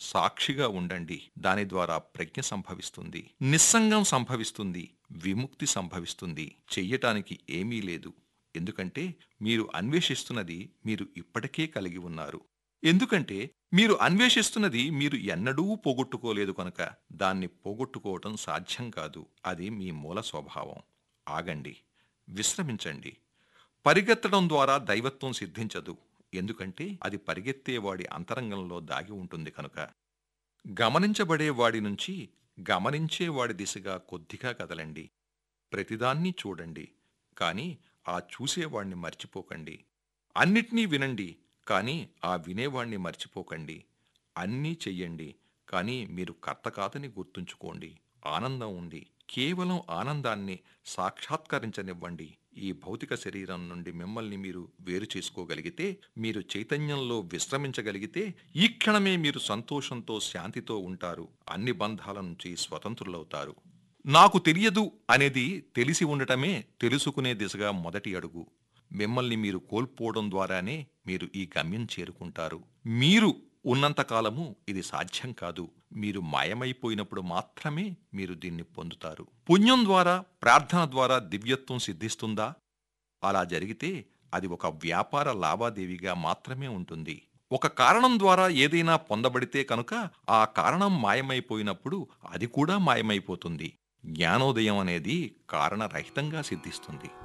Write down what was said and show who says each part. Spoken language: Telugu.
Speaker 1: సాక్షిగా ఉండండి దాని ద్వారా ప్రజ్ఞ సంభవిస్తుంది నిస్సంగం సంభవిస్తుంది విముక్తి సంభవిస్తుంది చెయ్యటానికి ఏమీ లేదు ఎందుకంటే మీరు అన్వేషిస్తున్నది మీరు ఇప్పటికే కలిగి ఉన్నారు ఎందుకంటే మీరు అన్వేషిస్తున్నది మీరు ఎన్నడూ పోగొట్టుకోలేదు కనుక దాన్ని పోగొట్టుకోవటం సాధ్యం కాదు అది మీ మూల స్వభావం ఆగండి విశ్రమించండి పరిగెత్తడం ద్వారా దైవత్వం సిద్ధించదు ఎందుకంటే అది పరిగెత్తేవాడి అంతరంగంలో దాగి ఉంటుంది కనుక గమనించబడేవాడి నుంచి గమనించేవాడి దిశగా కొద్దిగా కదలండి ప్రతిదాన్ని చూడండి కానీ ఆ చూసేవాణ్ణి మర్చిపోకండి అన్నిటినీ వినండి కానీ ఆ వినేవాణ్ణి మర్చిపోకండి అన్నీ చెయ్యండి కానీ మీరు కర్త కాదని గుర్తుంచుకోండి ఆనందం ఉంది కేవలం ఆనందాన్ని సాక్షాత్కరించనివ్వండి ఈ భౌతిక శరీరం నుండి మిమ్మల్ని మీరు వేరు చేసుకోగలిగితే మీరు చైతన్యంలో విశ్రమించగలిగితే ఈ క్షణమే మీరు సంతోషంతో శాంతితో ఉంటారు అన్ని బంధాల నుంచి స్వతంత్రులవుతారు నాకు తెలియదు అనేది తెలిసి ఉండటమే తెలుసుకునే దిశగా మొదటి అడుగు మిమ్మల్ని మీరు కోల్పోవడం ద్వారానే మీరు ఈ గమ్యం చేరుకుంటారు మీరు ఉన్నంతకాలము ఇది సాధ్యం కాదు మీరు మాయమైపోయినప్పుడు మాత్రమే మీరు దీన్ని పొందుతారు పుణ్యం ద్వారా ప్రార్థన ద్వారా దివ్యత్వం సిద్ధిస్తుందా అలా జరిగితే అది ఒక వ్యాపార లావాదేవీగా మాత్రమే ఉంటుంది ఒక కారణం ద్వారా ఏదైనా పొందబడితే కనుక ఆ కారణం మాయమైపోయినప్పుడు అది కూడా మాయమైపోతుంది జ్ఞానోదయం అనేది కారణరహితంగా సిద్ధిస్తుంది